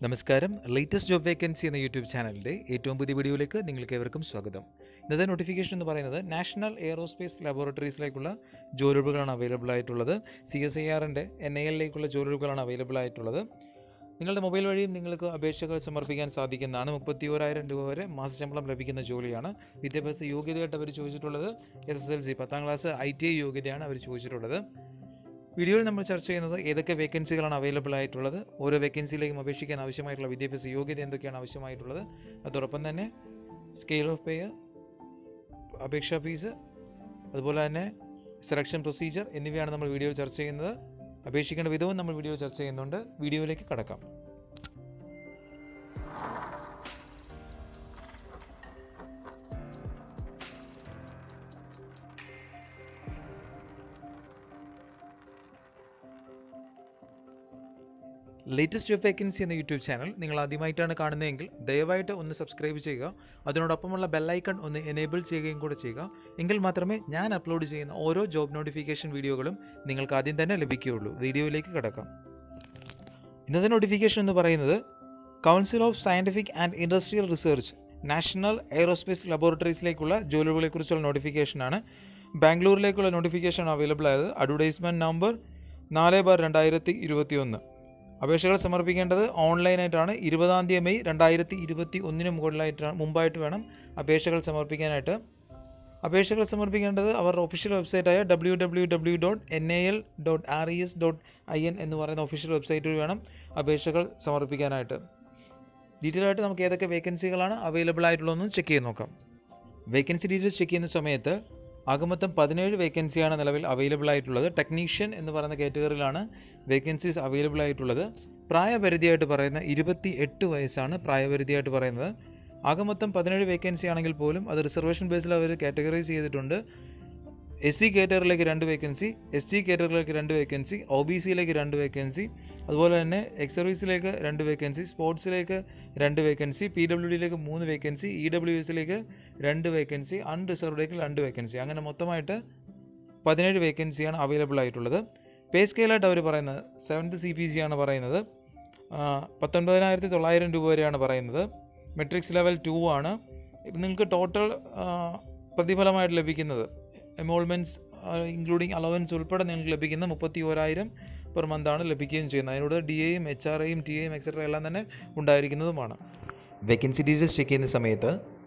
നമസ്കാരം latest job vacancy എന്ന YouTube ചാനലിൻ്റെ ഏറ്റവും പുതിയ വീഡിയോയിലേക്ക് നിങ്ങൾക്ക് ഏവർക്കും സ്വാഗതം ഇന്നത്തെ നോട്ടിഫിക്കേഷൻ എന്ന് പറയുന്നത് നാഷണൽ എയറോസ്പേസ് ലബോറട്ടറീസിലേക്കുള്ള ജോലികളാണ് അവൈലബിൾ ആയിട്ടുള്ളത് സി എസ് ഐ ആറിൻ്റെ എൻ ഐ എല്ലിലേക്കുള്ള ജോലികളാണ് അവൈലബിൾ ആയിട്ടുള്ളത് നിങ്ങളുടെ മൊബൈൽ വഴിയും നിങ്ങൾക്ക് അപേക്ഷകൾ സമർപ്പിക്കാൻ സാധിക്കുന്നതാണ് മുപ്പത്തി ഓരായിരം രൂപ വരെ മാസശമ്പളം ലഭിക്കുന്ന ജോലിയാണ് വിദ്യാഭ്യാസ യോഗ്യതയായിട്ട് അവർ ചോദിച്ചിട്ടുള്ളത് എസ് എസ് എൽ സി പത്താം ക്ലാസ് ഐ ടി ഐ യോഗ്യതയാണ് അവർ ചോദിച്ചിട്ടുള്ളത് വീഡിയോയിൽ നമ്മൾ ചർച്ച ചെയ്യുന്നത് ഏതൊക്കെ വേക്കൻസികളാണ് അവൈലബിൾ ആയിട്ടുള്ളത് ഓരോ വേക്കൻസിയിലേക്കും അപേക്ഷിക്കാൻ ആവശ്യമായിട്ടുള്ള വിദ്യാഭ്യാസ യോഗ്യത എന്തൊക്കെയാണ് ആവശ്യമായിട്ടുള്ളത് അതോടൊപ്പം തന്നെ സ്കെയിൽ ഓഫ് പേ അപേക്ഷാ ഫീസ് അതുപോലെ തന്നെ സെലക്ഷൻ പ്രൊസീജിയർ എന്നിവയാണ് നമ്മൾ വീഡിയോയിൽ ചർച്ച ചെയ്യുന്നത് അപേക്ഷിക്കേണ്ട വിധവും നമ്മൾ വീഡിയോ ചർച്ച ചെയ്യുന്നുണ്ട് വീഡിയോയിലേക്ക് കടക്കാം ലേറ്റസ്റ്റ് ജോബ് വേക്കൻസി എന്ന യൂട്യൂബ് ചാനൽ നിങ്ങൾ ആദ്യമായിട്ടാണ് കാണുന്നതെങ്കിൽ ദയവായിട്ട് ഒന്ന് സബ്സ്ക്രൈബ് ചെയ്യുക അതിനോടൊപ്പമുള്ള ബെല്ലൈക്കൺ ഒന്ന് എനേബിൾ ചെയ്യുകയും കൂടെ ചെയ്യുക എങ്കിൽ മാത്രമേ ഞാൻ അപ്ലോഡ് ചെയ്യുന്ന ഓരോ ജോബ് നോട്ടിഫിക്കേഷൻ വീഡിയോകളും നിങ്ങൾക്ക് ആദ്യം തന്നെ ലഭിക്കുകയുള്ളൂ വീഡിയോയിലേക്ക് കിടക്കാം ഇന്നത്തെ നോട്ടിഫിക്കേഷൻ എന്ന് പറയുന്നത് council of scientific and industrial research national aerospace ലബോറട്ടറീസിലേക്കുള്ള ജോലികളെക്കുറിച്ചുള്ള നോട്ടിഫിക്കേഷനാണ് ബാംഗ്ലൂരിലേക്കുള്ള നോട്ടിഫിക്കേഷൻ അവൈലബിൾ ആയത് അഡ്വർടൈസ്മെൻറ്റ് നമ്പർ നാല് ബാർ രണ്ടായിരത്തി ഇരുപത്തി ഒന്ന് അപേക്ഷകൾ സമർപ്പിക്കേണ്ടത് ഓൺലൈനായിട്ടാണ് ഇരുപതാം തീയതി മെയ് രണ്ടായിരത്തി ഇരുപത്തി ഒന്നിന് മുകളിലായിട്ടാണ് മുമ്പായിട്ട് വേണം അപേക്ഷകൾ സമർപ്പിക്കാനായിട്ട് അപേക്ഷകൾ സമർപ്പിക്കേണ്ടത് അവരുടെ ഒഫീഷ്യൽ വെബ്സൈറ്റായ W W W dot N A L dot R E S dot I N എന്ന് പറയുന്ന ഒഫീഷ്യൽ വെബ്സൈറ്റിൽ വേണം അപേക്ഷകൾ സമർപ്പിക്കാനായിട്ട് ഡീറ്റെയിൽ ആയിട്ട് നമുക്ക് ഏതൊക്കെ വേക്കൻസികളാണ് അവൈലബിൾ ആയിട്ടുള്ളതെന്ന് ചെക്ക് ചെയ്ത് നോക്കാം വേക്കൻസി ഡീറ്റെയിൽസ് ചെക്ക് ചെയ്യുന്ന സമയത്ത് ആകെ മൊത്തം പതിനേഴ് വേക്കൻസിയാണ് നിലവിൽ അവൈലബിൾ ആയിട്ടുള്ളത് ടെക്നീഷ്യൻ എന്ന് പറയുന്ന കാറ്റഗറിയിലാണ് വേക്കൻസീസ് അവൈലബിൾ ആയിട്ടുള്ളത് പ്രായപരിധിയായിട്ട് പറയുന്ന ഇരുപത്തി എട്ട് വയസ്സാണ് പ്രായപരിധിയായിട്ട് പറയുന്നത് ആകെ മൊത്തം പതിനേഴ് വേക്കൻസി ആണെങ്കിൽ പോലും അത് റിസർവേഷൻ ബേസിൽ അവർ കാറ്റഗറൈസ് ചെയ്തിട്ടുണ്ട് എസ് സി കാറ്റഗറിയിലേക്ക് രണ്ട് വേക്കൻസി എസ് ടി കാറ്റഗറിയിലേക്ക് രണ്ട് വേക്കൻസി ഒ ബി സിയിലേക്ക് രണ്ട് വേക്കൻസി അതുപോലെ തന്നെ എക്സ് സർവീസിലേക്ക് രണ്ട് വേക്കൻസി സ്പോർട്സിലേക്ക് രണ്ട് വേക്കൻസി പി ഡബ്ല്യു ഡിയിലേക്ക് മൂന്ന് വേക്കൻസി ഇ ഡബ്ല്യു എസിലേക്ക് രണ്ട് വേക്കൻസി അൺറിസർവ്ഡിലേക്ക് രണ്ട് വേക്കൻസി അങ്ങനെ മൊത്തമായിട്ട് പതിനേഴ് വേക്കൻസിയാണ് അവൈലബിൾ ആയിട്ടുള്ളത് പേ സ്കെയിലായിട്ട് അവർ പറയുന്നത് സെവൻത്ത് സി പി ജി ആണ് പറയുന്നത് പത്തൊൻപതിനായിരത്തി തൊള്ളായിരം രൂപ വരെയാണ് പറയുന്നത് മെട്രിക്സ് ലെവൽ ടു ആണ് ഇപ്പം നിങ്ങൾക്ക് ടോട്ടൽ പ്രതിഫലമായിട്ട് ലഭിക്കുന്നത് എമോൾമെൻറ്റ്സ് ഇൻക്ലൂഡിങ് അലവൻസ് ഉൾപ്പെടെ നിങ്ങൾക്ക് ലഭിക്കുന്ന മുപ്പത്തി ഓരായിരം പെർ മന്താണ് ലഭിക്കുകയും ചെയ്യുന്നത് അതിനോട് ഡി എയും എച്ച് ആർ ഐയും ടി എയും എക്സെട്ര എല്ലാം തന്നെ ഉണ്ടായിരിക്കുന്നതുമാണ് വേക്കൻസി ഡീറ്റെയിൽസ് ചെക്ക് ചെയ്യുന്ന സമയത്ത്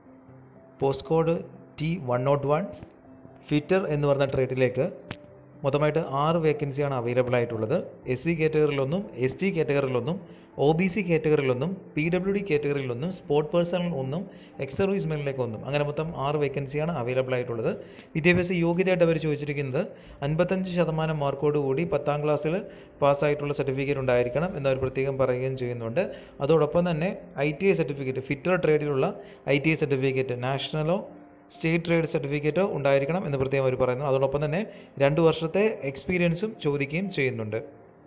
post code T one nought one fitter എന്ന് പറഞ്ഞ ട്രേഡിലേക്ക് മൊത്തമായിട്ട് ആറ് വേക്കൻസിയാണ് അവൈലബിൾ ആയിട്ടുള്ളത് എസ് സി കാറ്റഗറിയിലൊന്നും എസ് ടി കാറ്റഗറിയിലൊന്നും ഒ ബി സി കാറ്റഗറിയിലൊന്നും പി ഡബ്ല്യു ഡി കാറ്റഗറിയിലൊന്നും സ്പോർട്ട് പേഴ്സണൽ ഒന്നും എക്സ് സർവീസ് മെനിലേക്ക് ഒന്നും അങ്ങനെ മൊത്തം ആറ് വേക്കൻസിയാണ് അവൈലബിൾ ആയിട്ടുള്ളത് വിദ്യാഭ്യാസ യോഗ്യതയായിട്ട് അവർ ചോദിച്ചിരിക്കുന്നത് അൻപത്തഞ്ച് ശതമാനം മാർക്കോട് കൂടി പത്താം ക്ലാസ്സിൽ പാസ്സായിട്ടുള്ള സർട്ടിഫിക്കറ്റ് ഉണ്ടായിരിക്കണം എന്നവർ പ്രത്യേകം പറയുകയും ചെയ്യുന്നുണ്ട് അതോടൊപ്പം തന്നെ I T I certificate fitter ട്രേഡിലുള്ള ഐ ടി ഐ സർട്ടിഫിക്കറ്റ് നാഷണലോ സ്റ്റേറ്റ് ട്രേഡ് സർട്ടിഫിക്കറ്റോ ഉണ്ടായിരിക്കണം എന്ന് പ്രത്യേകം അവർ പറയുന്നു അതോടൊപ്പം തന്നെ രണ്ട് വർഷത്തെ എക്സ്പീരിയൻസും ചോദിക്കുകയും ചെയ്യുന്നുണ്ട്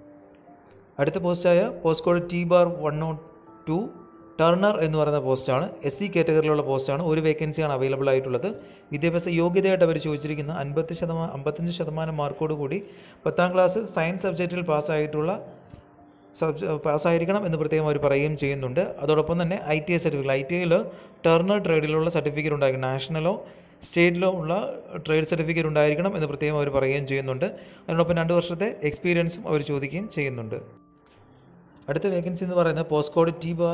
അടുത്ത പോസ്റ്റായ post code T bar one nought two turner എന്ന് പറയുന്ന പോസ്റ്റാണ് എസ് സി കാറ്റഗറിയിലുള്ള പോസ്റ്റാണ് ഒരു വേക്കൻസിയാണ് അവൈലബിൾ ആയിട്ടുള്ളത് വിദ്യാഭ്യാസ യോഗ്യതയായിട്ട് അവർ ചോദിച്ചിരിക്കുന്ന അൻപത്തി ശതമാനം അമ്പത്തഞ്ച് ശതമാനം മാർക്കോട് കൂടി പത്താം ക്ലാസ് സയൻസ് സബ്ജക്റ്റിൽ പാസ്സായിട്ടുള്ള സബ്ജ പാസ്സായിരിക്കണം എന്ന് പ്രത്യേകം അവർ പറയുകയും ചെയ്യുന്നുണ്ട് അതോടൊപ്പം തന്നെ I T I certificate I T ഐയിൽ ടർണർ ട്രേഡിലുള്ള സർട്ടിഫിക്കറ്റ് ഉണ്ടായിരിക്കും നാഷണലോ സ്റ്റേറ്റിലോ ഉള്ള ട്രേഡ് സർട്ടിഫിക്കറ്റ് ഉണ്ടായിരിക്കണം എന്ന് പ്രത്യേകം അവർ പറയുകയും ചെയ്യുന്നുണ്ട് അതിനോടൊപ്പം രണ്ട് വർഷത്തെ എക്സ്പീരിയൻസും അവർ ചോദിക്കുകയും ചെയ്യുന്നുണ്ട് അടുത്ത വേക്കൻസി എന്ന് പറയുന്നത് post code T bar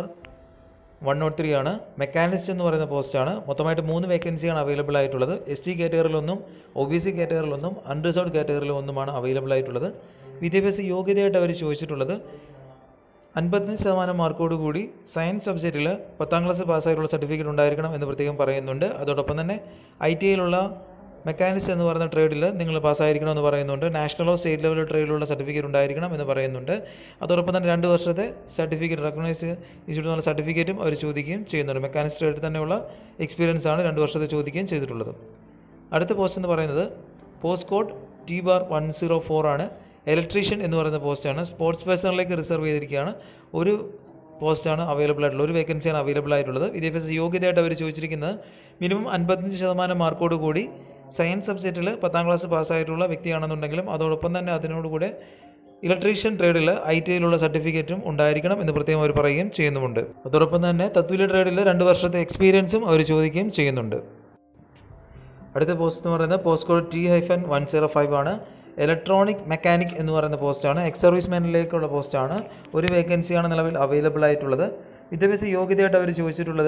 one nought three ആണ് മെക്കാനിസ്റ്റ് എന്ന് പറയുന്ന പോസ്റ്റാണ് മൊത്തമായിട്ട് മൂന്ന് വേക്കൻസിയാണ് അവൈലബിൾ ആയിട്ടുള്ളത് എസ് ടി കാറ്റഗറിയിലൊന്നും ഒ ബി സി കാറ്റഗറിയിലൊന്നും അൺറിസർവ്ഡ് കാറ്റഗറിയിലും ഒന്നുമാണ് അവൈലബിൾ ആയിട്ടുള്ളത് വിദ്യാഭ്യാസ യോഗ്യതയായിട്ട് അവർ ചോദിച്ചിട്ടുള്ളത് അൻപത്തഞ്ച് ശതമാനം മാർക്കോട് കൂടി സയൻസ് സബ്ജക്റ്റിൽ പത്താം ക്ലാസ് പാസ്സായിട്ടുള്ള സർട്ടിഫിക്കറ്റ് ഉണ്ടായിരിക്കണം എന്ന് പ്രത്യേകം പറയുന്നുണ്ട് അതോടൊപ്പം തന്നെ ഐ ടി ഐയിലുള്ള മെക്കാനിക്സ് എന്ന് പറയുന്ന ട്രേഡിൽ നിങ്ങൾ പാസ്സായിരിക്കണം എന്ന് പറയുന്നുണ്ട് നാഷണലോ സ്റ്റേറ്റ് ലെവൽ ട്രേഡിലുള്ള സർട്ടിഫിക്കറ്റ് ഉണ്ടായിരിക്കണം എന്ന് പറയുന്നുണ്ട് അതോടൊപ്പം തന്നെ രണ്ട് വർഷത്തെ സർട്ടിഫിക്കറ്റ് റെക്കഗ്നൈസ് ഇൻസ്റ്റിറ്റ്യൂട്ട് സർട്ടിഫിക്കറ്റും അവർ ചോദിക്കുകയും ചെയ്യുന്നുണ്ട് മെക്കാനിക്സ് ട്രേഡിൽ തന്നെയുള്ള എക്സ്പീരിയൻസ് ആണ് രണ്ട് വർഷത്തെ ചോദിക്കുകയും ചെയ്തിട്ടുള്ളത് അടുത്ത പോസ്റ്റ് എന്ന് പറയുന്നത് post code T bar one zero four ആണ് ഇലക്ട്രീഷ്യൻ എന്ന് പറയുന്ന പോസ്റ്റാണ് സ്പോർട്സ് പേഴ്സണിലേക്ക് റിസർവ് ചെയ്തിരിക്കുകയാണ് ഒരു പോസ്റ്റാണ് അവൈലബിൾ ആയിട്ടുള്ളത് ഒരു വേക്കൻസിയാണ് അവൈലബിൾ ആയിട്ടുള്ളത് വിദ്യാഭ്യാസ യോഗ്യതയായിട്ട് അവർ ചോദിച്ചിരിക്കുന്നത് മിനിമം അൻപത്തഞ്ച് ശതമാനം മാർക്കോട് കൂടി സയൻസ് സബ്ജക്റ്റിൽ പത്താം ക്ലാസ് പാസ്സായിട്ടുള്ള വ്യക്തിയാണെന്നുണ്ടെങ്കിലും അതോടൊപ്പം തന്നെ അതിനോടുകൂടെ ഇലക്ട്രീഷ്യൻ ട്രേഡിൽ ഐ ടി ഐയിലുള്ള സർട്ടിഫിക്കറ്റും ഉണ്ടായിരിക്കണം എന്ന് പ്രത്യേകം അവർ പറയുകയും ചെയ്യുന്നുമുണ്ട് അതോടൊപ്പം തന്നെ തത്വല ട്രേഡിൽ രണ്ട് വർഷത്തെ എക്സ്പീരിയൻസും അവർ ചോദിക്കുകയും ചെയ്യുന്നുണ്ട് അടുത്ത പോസ്റ്റ് എന്ന് പറയുന്നത് post code T hyphen one zero five ആണ് ഇലക്ട്രോണിക് മെക്കാനിക് എന്ന് പറയുന്ന പോസ്റ്റാണ് എക്സ് സർവീസ് മാനിലേക്കുള്ള പോസ്റ്റാണ് ഒരു വേക്കൻസിയാണ് നിലവിൽ അവൈലബിൾ ആയിട്ടുള്ളത് വിദ്യാഭ്യാസ യോഗ്യതയായിട്ട് അവർ ചോദിച്ചിട്ടുള്ളത്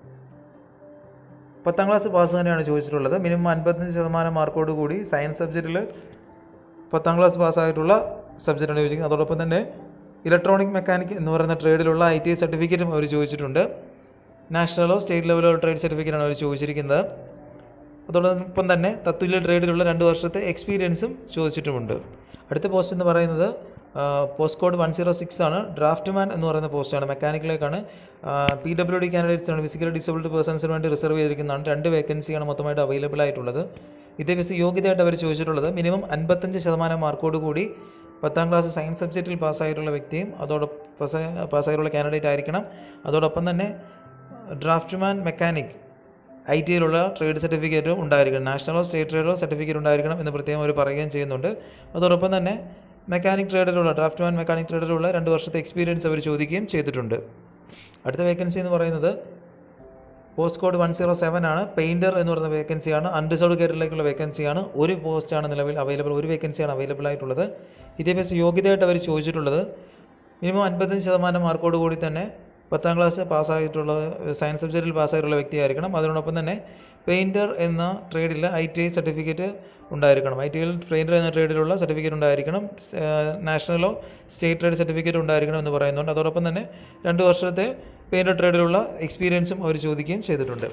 പത്താം ക്ലാസ് പാസ് തന്നെയാണ് ചോദിച്ചിട്ടുള്ളത് മിനിമം അൻപത്തഞ്ച് ശതമാനം മാർക്കോട് കൂടി സയൻസ് സബ്ജക്റ്റിൽ പത്താം ക്ലാസ് പാസ്സായിട്ടുള്ള സബ്ജക്റ്റാണ് ചോദിക്കുന്നത് അതോടൊപ്പം തന്നെ ഇലക്ട്രോണിക് മെക്കാനിക് എന്ന് പറയുന്ന ട്രേഡിലുള്ള ഐ ടി ഐ സർട്ടിഫിക്കറ്റും അവർ ചോദിച്ചിട്ടുണ്ട് നാഷണലോ സ്റ്റേറ്റ് ലെവലോ ട്രേഡ് സർട്ടിഫിക്കറ്റാണ് അവർ ചോദിച്ചിരിക്കുന്നത് അതോടൊപ്പം തന്നെ തത്തുല്യ ട്രേഡിലുള്ള രണ്ട് വർഷത്തെ എക്സ്പീരിയൻസും ചോദിച്ചിട്ടുമുണ്ട് അടുത്ത പോസ്റ്റ് എന്ന് പറയുന്നത് post code one zero six ആണ് ഡ്രാഫ്റ്റ് മാൻ എന്ന് പറയുന്ന പോസ്റ്റാണ് മെക്കാനിക്കലേക്കാണ് പി ഡബ്ല്യു ഡി കാൻഡിഡേറ്റ്സ് ആണ് ഫിസിക്കലി ഡിസബിൾഡ് പേഴ്സൺസിന് വേണ്ടി റിസർവ് ചെയ്തിരിക്കുന്നതാണ് രണ്ട് വേക്കൻസിയാണ് മൊത്തമായിട്ട് അവൈലബിൾ ആയിട്ടുള്ളത് വിദ്യാഭ്യാസ യോഗ്യതയായിട്ട് അവർ ചോദിച്ചിട്ടുള്ളത് മിനിമം അൻപത്തഞ്ച് ശതമാനം മാർക്കോട് കൂടി പത്താം ക്ലാസ് സയൻസ് സബ്ജക്റ്റിൽ പാസ്സായിട്ടുള്ള വ്യക്തിയും അതോടൊപ്പം പാസ്സായിട്ടുള്ള കാൻഡിഡേറ്റ് ആയിരിക്കണം അതോടൊപ്പം തന്നെ ഡ്രാഫ്റ്റ്മാൻ മെക്കാനിക് ഐ ടി ഐയിലുള്ള ട്രേഡ് സർട്ടിഫിക്കറ്റും ഉണ്ടായിരിക്കണം നാഷണലോ സ്റ്റേറ്റ് ട്രേഡോ സർട്ടിഫിക്കറ്റ് ഉണ്ടായിരിക്കണം എന്ന് പ്രത്യേകം അവർ പറയുകയും ചെയ്യുന്നുണ്ട് അതോടൊപ്പം തന്നെ മെക്കാനിക് ട്രേഡിലുള്ള ഡ്രാഫ്റ്റ്മാൻ മെക്കാനിക് ട്രേഡിലുള്ള രണ്ട് വർഷത്തെ എക്സ്പീരിയൻസ് അവർ ചോദിക്കുകയും ചെയ്തിട്ടുണ്ട് അടുത്ത വേക്കൻസി എന്ന് പറയുന്നത് post code one zero seven ആണ് പെയിൻറ്റർ എന്ന് പറയുന്ന വേക്കൻസിയാണ് അൺറിസർവ്ഡ് കേരളയിലേക്കുള്ള വേക്കൻസിയാണ് ഒരു പോസ്റ്റാണ് നിലവിൽ അവൈലബിൾ ഒരു വേക്കൻസിയാണ് അവൈലബിൾ ആയിട്ടുള്ളത് വിദ്യാഭ്യാസ യോഗ്യതയായിട്ട് അവർ ചോദിച്ചിട്ടുള്ളത് മിനിമം അൻപത്തഞ്ച് ശതമാനം മാർക്കോട് കൂടി തന്നെ പത്താം ക്ലാസ് പാസ്സായിട്ടുള്ള സയൻസ് സബ്ജക്റ്റിൽ പാസ്സായിട്ടുള്ള വ്യക്തിയായിരിക്കണം അതിനോടൊപ്പം തന്നെ പെയിൻറ്റർ എന്ന ട്രേഡിൽ ഐ ടി ഐ സർട്ടിഫിക്കറ്റ് ഉണ്ടായിരിക്കണം ഐ ടി ഐയിൽ പെയിൻറ്റർ എന്ന ട്രേഡിലുള്ള സർട്ടിഫിക്കറ്റ് ഉണ്ടായിരിക്കണം നാഷണലോ സ്റ്റേറ്റ് ട്രേഡ് സർട്ടിഫിക്കറ്റ് ഉണ്ടായിരിക്കണം എന്ന് പറയുന്നുണ്ട് അതോടൊപ്പം തന്നെ രണ്ട് വർഷത്തെ പെയിൻറ്റർ ട്രേഡിലുള്ള എക്സ്പീരിയൻസും അവർ ചോദിക്കുകയും ചെയ്തിട്ടുണ്ട്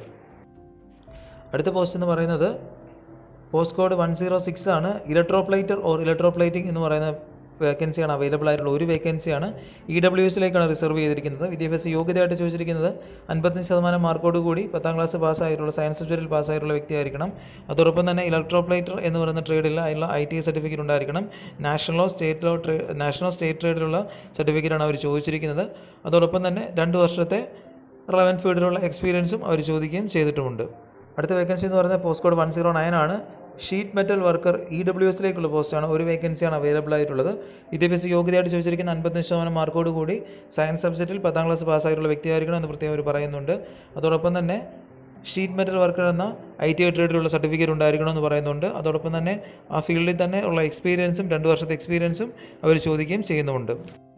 അടുത്ത പോസ്റ്റ് എന്ന് പറയുന്നത് post code one zero six ആണ് ഇലക്ട്രോപ്ലൈറ്റർ ഓർ ഇലക്ട്രോപ്ലൈറ്റിംഗ് എന്ന് പറയുന്ന വേക്കൻസിയാണ് അവൈലബിൾ ആയിട്ടുള്ള ഒരു വേക്കൻസിയാണ് ഇ ഡബ്ല്യു എസിലേക്കാണ് റിസർവ് ചെയ്തിരിക്കുന്നത് വിദ്യാഭ്യാസ യോഗ്യതയായിട്ട് ചോദിച്ചിരിക്കുന്നത് അൻപത്തഞ്ച് ശതമാനം മാർക്കോട് കൂടി പത്താം ക്ലാസ് പാസ്സായിട്ടുള്ള സയൻസ് സബ്ജക്റ്റിൽ പാസ്സായിട്ടുള്ള വ്യക്തിയായിരിക്കണം അതോടൊപ്പം തന്നെ ഇലക്ട്രോപ്ലൈറ്റർ എന്ന് പറയുന്ന ട്രേഡിൽ അതിലുള്ള ഐ ടി സർട്ടിഫിക്കറ്റ് ഉണ്ടായിരിക്കണം നാഷണലോ സ്റ്റേറ്റിലോ ട്രേ നാഷണൽ സ്റ്റേറ്റ് ട്രേഡിലുള്ള സർട്ടിഫിക്കറ്റാണ് അവർ ചോദിച്ചിരിക്കുന്നത് അതോടൊപ്പം തന്നെ രണ്ട് വർഷത്തെ റെലവൻറ്റ് ഫീൽഡിലുള്ള എക്സ്പീരിയൻസും അവർ ചോദിക്കുകയും ചെയ്തിട്ടുമുണ്ട് അടുത്ത വേക്കൻസി എന്ന് പറയുന്നത് post code one zero nine ആണ് sheet metal worker E W എസിലേക്കുള്ള പോസ്റ്റാണ് ഒരു വേക്കൻസിയാണ് അവൈലബിൾ ആയിട്ടുള്ളത് വിദ്യാഭ്യാസ യോഗ്യതയായിട്ട് ചോദിച്ചിരിക്കുന്ന അൻപത്തഞ്ച് ശതമാനം മാർക്കോട് കൂടി സയൻസ് സബ്ജക്റ്റിൽ പത്താം ക്ലാസ് പാസ്സായിട്ടുള്ള വ്യക്തിയായിരിക്കണം എന്ന് പ്രത്യേകം അവർ പറയുന്നുണ്ട് അതോടൊപ്പം തന്നെ ഷീറ്റ് മെറ്റൽ വർക്കർ എന്ന ഐ ടി ഐ ട്രേഡിലുള്ള സർട്ടിഫിക്കറ്റ് ഉണ്ടായിരിക്കണം എന്ന് പറയുന്നുണ്ട് അതോടൊപ്പം തന്നെ ആ ഫീൽഡിൽ തന്നെ ഉള്ള എക്സ്പീരിയൻസും രണ്ട് വർഷത്തെ എക്സ്പീരിയൻസും അവർ ചോദിക്കുകയും ചെയ്യുന്നുമുണ്ട്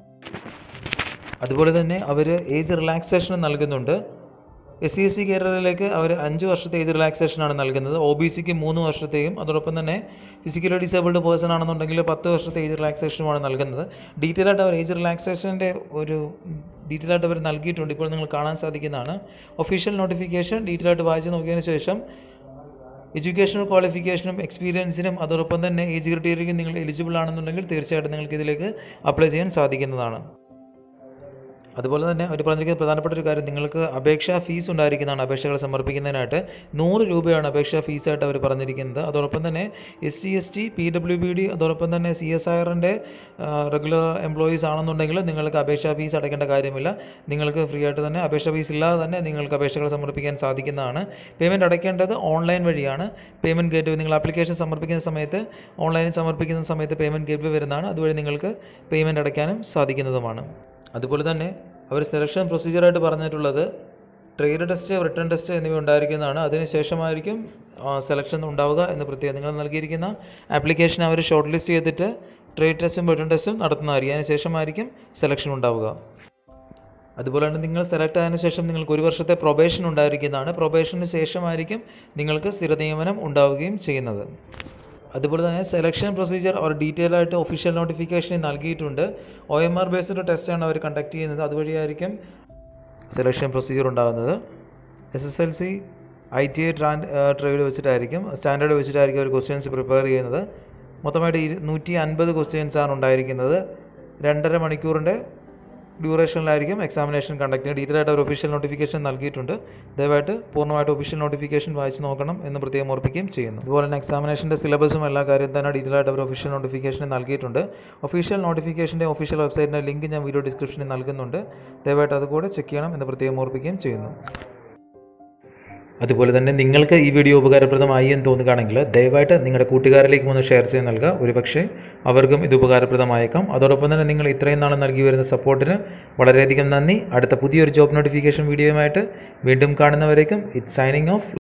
അതുപോലെ തന്നെ അവർ ഏജ് റിലാക്സേഷൻ നൽകുന്നുണ്ട് എസ് സി എസ് സി കേരളയിലേക്ക് അവർ അഞ്ച് വർഷത്തെ ഏജ് റിലാക്സേഷനാണ് നൽകുന്നത് ഒ ബി സിക്ക് മൂന്ന് വർഷത്തെയും അതോടൊപ്പം തന്നെ ഫിസിക്കലി ഡിസേബിൾഡ് പേഴ്സൺ ആണെന്നുണ്ടെങ്കിൽ പത്ത് വർഷത്തെ ഏജ് റിലാക്സേഷനുമാണ് നൽകുന്നത് ഡീറ്റെയിൽ ആയിട്ട് അവർ ഏജ് റിലാക്സേഷൻ്റെ ഒരു ഡീറ്റെയിൽ ആയിട്ട് അവർ നൽകിയിട്ടുണ്ട് ഇപ്പോൾ നിങ്ങൾ കാണാൻ സാധിക്കുന്നതാണ് ഒഫീഷ്യൽ നോട്ടിഫിക്കേഷൻ ഡീറ്റെയിൽ ആയിട്ട് വായിച്ച് നോക്കിയതിന് ശേഷം എഡ്യൂക്കേഷണൽ ക്വാളിഫിക്കേഷനും എക്സ്പീരിയൻസിനും അതോടൊപ്പം തന്നെ ഏജ് ക്രിറ്റീരിയയ്ക്കും നിങ്ങൾ എലിജിബിൾ ആണെന്നുണ്ടെങ്കിൽ തീർച്ചയായിട്ടും നിങ്ങൾക്ക് ഇതിലേക്ക് അപ്ലൈ ചെയ്യാൻ സാധിക്കുന്നതാണ് അതുപോലെ തന്നെ അവർ പറഞ്ഞിരിക്കുന്ന പ്രധാനപ്പെട്ട ഒരു കാര്യം നിങ്ങൾക്ക് അപേക്ഷാ ഫീസ് ഉണ്ടായിരിക്കുന്നതാണ് അപേക്ഷകൾ സമർപ്പിക്കുന്നതിനായിട്ട് നൂറ് രൂപയാണ് അപേക്ഷാ ഫീസായിട്ട് അവർ പറഞ്ഞിരിക്കുന്നത് അതോടൊപ്പം തന്നെ S C S T P W B D അതോടൊപ്പം തന്നെ സി എസ് ഐ ആറിൻ്റെ റെഗുലർ എംപ്ലോയീസ് ആണെന്നുണ്ടെങ്കിൽ നിങ്ങൾക്ക് അപേക്ഷാ ഫീസ് അടയ്ക്കേണ്ട കാര്യമില്ല നിങ്ങൾക്ക് ഫ്രീ ആയിട്ട് തന്നെ അപേക്ഷാ ഫീസ് ഇല്ലാതെ തന്നെ നിങ്ങൾക്ക് അപേക്ഷകൾ സമർപ്പിക്കാൻ സാധിക്കുന്നതാണ് പേയ്മെൻറ്റ് അടയ്ക്കേണ്ടത് ഓൺലൈൻ വഴിയാണ് പേയ്മെൻറ്റ് ഗേറ്റ് നിങ്ങൾ ആപ്ലിക്കേഷൻ സമർപ്പിക്കുന്ന സമയത്ത് ഓൺലൈനിൽ സമർപ്പിക്കുന്ന സമയത്ത് പേയ്മെൻറ്റ് ഗേറ്റ് വരുന്നതാണ് അതുവഴി നിങ്ങൾക്ക് പേയ്മെൻറ്റ് അടയ്ക്കാനും സാധിക്കുന്നതുമാണ് അതുപോലെ തന്നെ അവർ സെലക്ഷൻ പ്രൊസീജിയറായിട്ട് പറഞ്ഞിട്ടുള്ളത് ട്രേഡ് ടെസ്റ്റ് റിട്ടേൺ ടെസ്റ്റ് എന്നിവ ഉണ്ടായിരിക്കുന്നതാണ് അതിനുശേഷമായിരിക്കും സെലക്ഷൻ ഉണ്ടാവുക എന്ന് പ്രത്യേകം നിങ്ങൾ നൽകിയിരിക്കുന്ന ആപ്ലിക്കേഷൻ അവർ ഷോർട്ട് ലിസ്റ്റ് ചെയ്തിട്ട് ട്രേഡ് ടെസ്റ്റും റിട്ടേൺ ടെസ്റ്റും നടത്തുന്നതായിരിക്കും അതിന് ശേഷമായിരിക്കും സെലക്ഷൻ ഉണ്ടാവുക അതുപോലെ തന്നെ നിങ്ങൾ സെലക്ട് ആയതിനു ശേഷം നിങ്ങൾക്ക് ഒരു വർഷത്തെ പ്രൊബേഷൻ ഉണ്ടായിരിക്കുന്നതാണ് പ്രൊബേഷന് ശേഷമായിരിക്കും നിങ്ങൾക്ക് സ്ഥിര നിയമനം ഉണ്ടാവുകയും ചെയ്യുന്നത് അതുപോലെ തന്നെ സെലക്ഷൻ പ്രൊസീജിയർ അവർ ഡീറ്റെയിൽ ആയിട്ട് ഒഫീഷ്യൽ നോട്ടിഫിക്കേഷൻ നൽകിയിട്ടുണ്ട് ഒ എം ആർ ബേസ്ഡ് ടെസ്റ്റാണ് അവർ കണ്ടക്ട് ചെയ്യുന്നത് അതുവഴിയായിരിക്കും സെലക്ഷൻ പ്രൊസീജിയർ ഉണ്ടാകുന്നത് S S L C I T I ട്രാൻഡ് ട്രേഡ് വെച്ചിട്ടായിരിക്കും സ്റ്റാൻഡേർഡ് വെച്ചിട്ടായിരിക്കും അവർ ക്വസ്റ്റ്യൻസ് പ്രിപ്പയർ ചെയ്യുന്നത് മൊത്തമായിട്ട് ഇരു നൂറ്റി അൻപത് ക്വസ്റ്റ്യൻസ് ആണ് ഉണ്ടായിരിക്കുന്നത് രണ്ടര മണിക്കൂറിൻ്റെ ഡ്യൂറേഷനിലായിരിക്കും എക്സാമിനേഷൻ കണ്ടക്ട് ചെയ്യുന്നത് ഡീറ്റെയിൽ ആയിട്ട് ഒരു ഒഫീഷ്യൽ നോട്ടിഫിക്കേഷൻ നൽകിയിട്ടുണ്ട് ദയവായിട്ട് പൂർണ്ണമായിട്ട് ഒഫീഷ്യൽ നോട്ടിഫിക്കേഷൻ വായിച്ച് നോക്കണം എന്ന് പ്രത്യേകം ഓർപ്പിക്കുകയും ചെയ്യുന്നു അതുപോലെ തന്നെ എക്സാമിനേഷൻ്റെ സിലബസും എല്ലാ കാര്യം തന്നെ ഡീറ്റെയിൽ ആയിട്ട് അവർ ഒഫീഷ്യൽ നോട്ടിഫിക്കേഷൻ നൽകിയിട്ടുണ്ട് ഒഫീഷ്യൽ നോട്ടിഫിക്കേഷൻ്റെ ഒഫീഷ്യൽ വെബ്സൈറ്റിൻ്റെ ലിങ്ക് ഞാൻ വീഡിയോ ഡിസ്ക്രിപ്ഷനിൽ നൽകുന്നുണ്ട് ദയവായിട്ട് അതുകൂടെ ചെക്ക് ചെയ്യണം എന്ന് പ്രത്യേകം ഓർപ്പിക്കുകയും ചെയ്യുന്നു അതുപോലെ തന്നെ നിങ്ങൾക്ക് ഈ വീഡിയോ ഉപകാരപ്രദമായി എന്ന് തോന്നുകയാണെങ്കിൽ ദയവായിട്ട് നിങ്ങളുടെ കൂട്ടുകാരിലേക്ക് ഒന്ന് ഷെയർ ചെയ്ത് നൽകുക ഒരുപക്ഷെ അവർക്കും ഇത് ഉപകാരപ്രദമായേക്കാം അതോടൊപ്പം തന്നെ നിങ്ങൾ ഇത്രയും നാൾ നൽകി വരുന്ന സപ്പോർട്ടിന് വളരെയധികം നന്ദി അടുത്ത പുതിയൊരു ജോബ് നോട്ടിഫിക്കേഷൻ വീഡിയോയുമായിട്ട് വീണ്ടും കാണുന്നവരേക്കും ഇറ്റ് സൈനിങ് ഓഫ്